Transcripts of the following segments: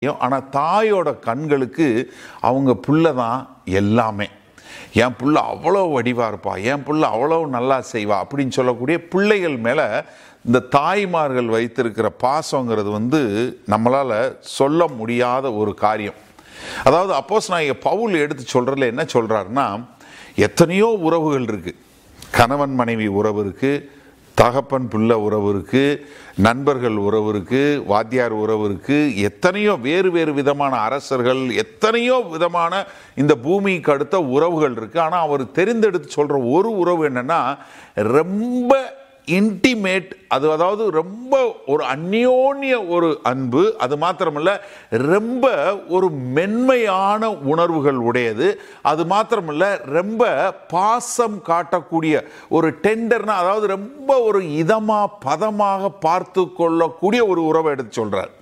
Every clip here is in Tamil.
ஆனால் தாயோட கண்களுக்கு அவங்க புள்ள தான் எல்லாமே என் புள்ள அவ்வளோ வடிவா இருப்பா என் புள்ள அவ்வளோ நல்லா செய்வா அப்படின்னு சொல்லக்கூடிய பிள்ளைகள் மேலே இந்த தாய்மார்கள் வைத்திருக்கிற பாசங்கிறது வந்து நம்மளால் சொல்ல முடியாத ஒரு காரியம் அதாவது அப்போஸ் நான் பவுல் எடுத்து சொல்கிறதுல என்ன சொல்கிறாருன்னா எத்தனையோ உறவுகள் இருக்குது கணவன் மனைவி உறவு இருக்குது தகப்பன் பிள்ளை உறவு இருக்கு நண்பர்கள் உறவு இருக்கு வாத்தியார் உறவு இருக்கு எத்தனையோ வேறு வேறு விதமான அரசர்கள் எத்தனையோ விதமான இந்த பூமிக்கு அடுத்த உறவுகள் இருக்கு ஆனால் அவர் தெரிந்தெடுத்து சொல்ற ஒரு உறவு என்னன்னா ரொம்ப இன்டிமேட் அது அதாவது ரொம்ப ஒரு அந்யோன்ய ஒரு அன்பு அது மாத்திரமல்ல ரொம்ப ஒரு மென்மையான உணர்வுகள் உடையது அது மாத்திரமல்ல ரொம்ப பாசம் காட்டக்கூடிய ஒரு டெண்டர்னா அதாவது ரொம்ப ஒரு இதமா பதமாக பார்த்து கொள்ளக்கூடிய ஒரு உறவை எடுத்து சொல்றார்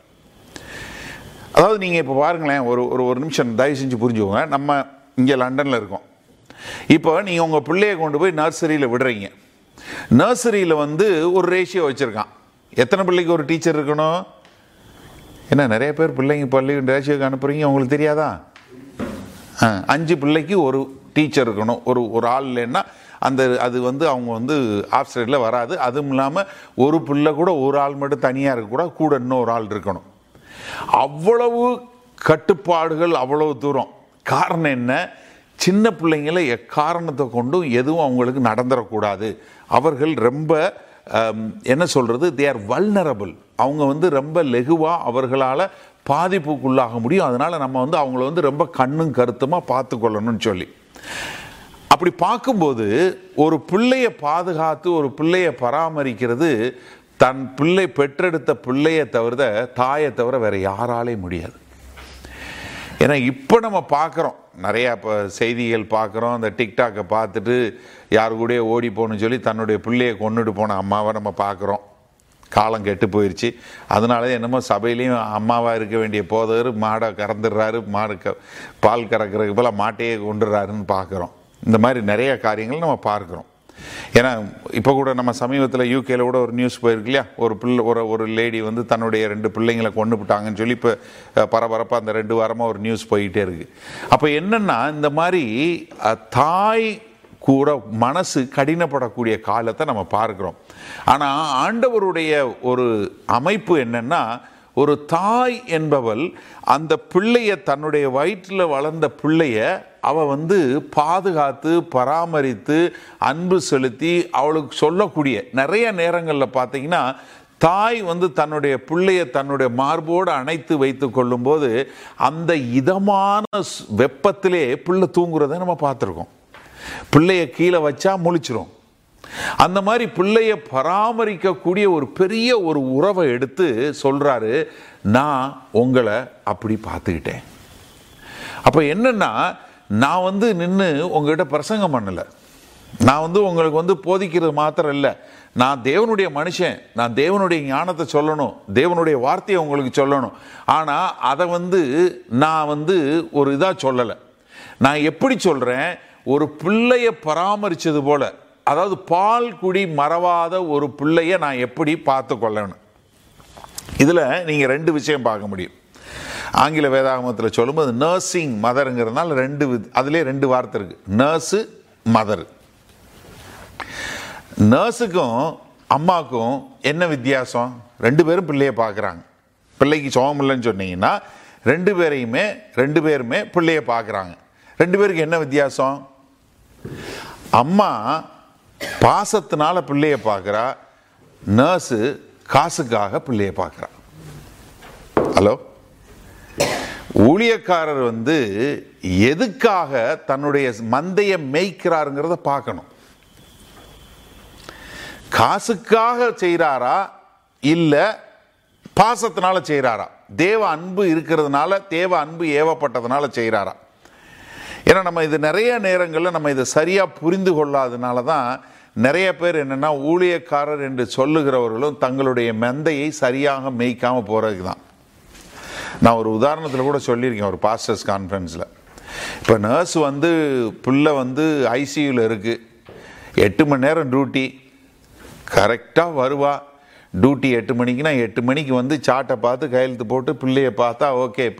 அதாவது நீங்கள் இப்போ பாருங்களேன் ஒரு ஒரு ஒரு நிமிஷம் தயவு செஞ்சு புரிஞ்சுக்கோங்க நம்ம இங்கே லண்டனில் இருக்கோம் இப்போ நீங்கள் உங்கள் பிள்ளைய கொண்டு போய் நர்சரியில் விடுறீங்க நர்சரியில் வந்து ஒரு ரேஷியோ வச்சுருக்கான் எத்தனை பிள்ளைக்கு ஒரு டீச்சர் இருக்கணும் என்ன நிறைய பேர் பிள்ளைங்க பள்ளி ரேஷியோக்கு அனுப்புறீங்க உங்களுக்கு தெரியாதா ஆ, அஞ்சு பிள்ளைக்கு ஒரு டீச்சர் இருக்கணும் ஒரு ஒரு ஆள் இல்லைன்னா அந்த அது வந்து அவங்க வந்து ஆஃப் சைடில் வராது அதுவும் இல்லாமல் ஒரு பிள்ளை கூட ஒரு ஆள் மட்டும் தனியாக இருக்கக்கூடாது கூட இன்னொரு ஆள் இருக்கணும் அவ்வளவு கட்டுப்பாடுகள் அவ்வளவு தூரம் காரணம் என்ன சின்ன பிள்ளைங்களை எக்காரணத்தை கொண்டும் எதுவும் அவங்களுக்கு நடந்துடக்கூடாது அவர்கள் ரொம்ப ஆம், என்ன சொல்றது தே ஆர் வல்னரபிள் அவங்க வந்து ரொம்ப லெகுவாக அவர்களால் பாதிப்புக்குள்ளாக முடியும் அதனால நம்ம வந்து அவங்கள வந்து ரொம்ப கண்ணும் கருத்துமாக பார்த்து கொள்ளணும்னு சொல்லி அப்படி பார்க்கும்போது ஒரு பிள்ளையை பாதுகாத்து ஒரு பிள்ளையை பராமரிக்கிறது தன் பிள்ளை பெற்றெடுத்த பிள்ளையை தவிர தாயை தவிர வேற யாராலையும் முடியாது ஏன்னா இப்போ நம்ம பார்க்குறோம் நிறையா இப்போ செய்திகள் பார்க்குறோம் இந்த டிக்டாக்கை பார்த்துட்டு யாரு கூடயே ஓடி போகணும்னு சொல்லி தன்னுடைய பிள்ளையை கொண்டுட்டு போன அம்மாவை நம்ம பார்க்குறோம் காலம் கெட்டு போயிடுச்சு அதனால என்னமோ சபையிலையும் அம்மாவாக இருக்க வேண்டிய போதவர் மாடை கறந்துடுறாரு மாடு க பால் கறக்கிறதுக்கு போல மாட்டையே கொண்டுடுறாருன்னு பார்க்குறோம் இந்த மாதிரி நிறைய காரியங்கள் நம்ம பார்க்குறோம் ஏன்னா இப்போ கூட நம்ம சமீபத்தில் யூகேல கூட ஒரு நியூஸ் போயிருக்கு இல்லையா ஒரு பிள்ளை ஒரு ஒரு லேடி வந்து தன்னுடைய ரெண்டு பிள்ளைங்களை கொண்டு விட்டாங்கன்னு சொல்லி இப்போ பரபரப்பாக அந்த ரெண்டு வாரமாக ஒரு நியூஸ் போயிட்டே இருக்கு அப்போ என்னன்னா இந்த மாதிரி அஹ், தாய் கூட மனசு கடினப்படக்கூடிய காலத்தை நம்ம பார்க்கிறோம் ஆனால் ஆண்டவருடைய ஒரு அமைப்பு என்னன்னா ஒரு தாய் என்பவள் அந்த பிள்ளைய தன்னுடைய வயிற்றில் வளர்ந்த பிள்ளைய அவ வந்து பாதுகாத்து பராமரித்து அன்பு செலுத்தி அவளுக்கு சொல்லக்கூடிய நிறைய நேரங்களில் பார்த்தீங்கன்னா தாய் வந்து தன்னுடைய பிள்ளைய தன்னுடைய மார்போடு அணைத்து வைத்து கொள்ளும்போது அந்த இதமான ஸ்- வெப்பத்திலே பிள்ளை தூங்குறதை நம்ம பார்த்துருக்கோம் பிள்ளைய கீழே வச்சா முழிச்சிரும் அந்த மாதிரி பிள்ளைய பராமரிக்கக்கூடிய ஒரு பெரிய ஒரு உறவை எடுத்து சொல்றாரு நான் உங்களை அப்படி பார்த்துக்கிட்டேன் அப்போ என்னன்னா நான் வந்து நின்று உங்ககிட்ட பிரசங்கம் பண்ணலை நான் வந்து உங்களுக்கு வந்து போதிக்கிறது மாத்திரம் இல்லை நான் தேவனுடைய மனுஷன் நான் தேவனுடைய ஞானத்தை சொல்லணும் தேவனுடைய வார்த்தையை உங்களுக்கு சொல்லணும் ஆனால் அதை வந்து நான் வந்து ஒரு இதாக சொல்லலை நான் எப்படி சொல்கிறேன் ஒரு பிள்ளைய பராமரித்தது போல அதாவது பால் குடி மறவாத ஒரு பிள்ளைய நான் எப்படி பார்த்து கொள்ளணும் இதில் நீங்கள் ரெண்டு விஷயம் பார்க்க முடியும் ஆங்கில வேதாகமத்தில் சொல்லும்போது நர்சிங் மதருங்கிறதுனால ரெண்டு வித்- அதிலே ரெண்டு வார்த்தை இருக்கு நர்ஸு மதர் நர்ஸுக்கும் அம்மாவுக்கும் என்ன வித்தியாசம் ரெண்டு பேரும் பிள்ளைய பார்க்குறாங்க பிள்ளைக்கு சோகம் இல்லைன்னு சொன்னீங்கன்னா ரெண்டு பேரையுமே ரெண்டு பேருமே பிள்ளைய பார்க்குறாங்க ரெண்டு பேருக்கு என்ன வித்தியாசம் அம்மா பாசத்தினால பிள்ளைய பார்க்குறா நர்ஸு காசுக்காக பிள்ளைய பார்க்குறா ஹலோ ஊழியக்காரர் வந்து எதுக்காக தன்னுடைய மந்தையை மேய்க்கிறாருங்கிறத பார்க்கணும் காசுக்காக செய்கிறாரா இல்லை பாசத்தினால செய்கிறாரா தேவ அன்பு இருக்கிறதுனால தேவ அன்பு ஏவப்பட்டதுனால செய்கிறாரா ஏன்னா நம்ம இது நிறைய நேரங்களில் நம்ம இதை சரியாக புரிந்து கொள்ளாதனால தான் நிறைய பேர் என்னென்னா ஊழியக்காரர் என்று சொல்லுகிறவர்களும் தங்களுடைய மெந்தையை சரியாக மேய்க்காம போகிறதுக்கு தான் நான் ஒரு உதாரணத்தில் கூட சொல்லியிருக்கேன் ஒரு பாஸ்டர்ஸ் கான்ஃபரன்ஸில் இப்போ நர்ஸ் வந்து பிள்ளை வந்து ஐசியூவில் இருக்குது எட்டு மணி நேரம் டியூட்டி கரெக்டாக வருவா டியூட்டி எட்டு மணிக்குனா எட்டு மணிக்கு வந்து சாட்டை பார்த்து கையெழுத்து போட்டு பிள்ளைய பார்த்தா ஓகே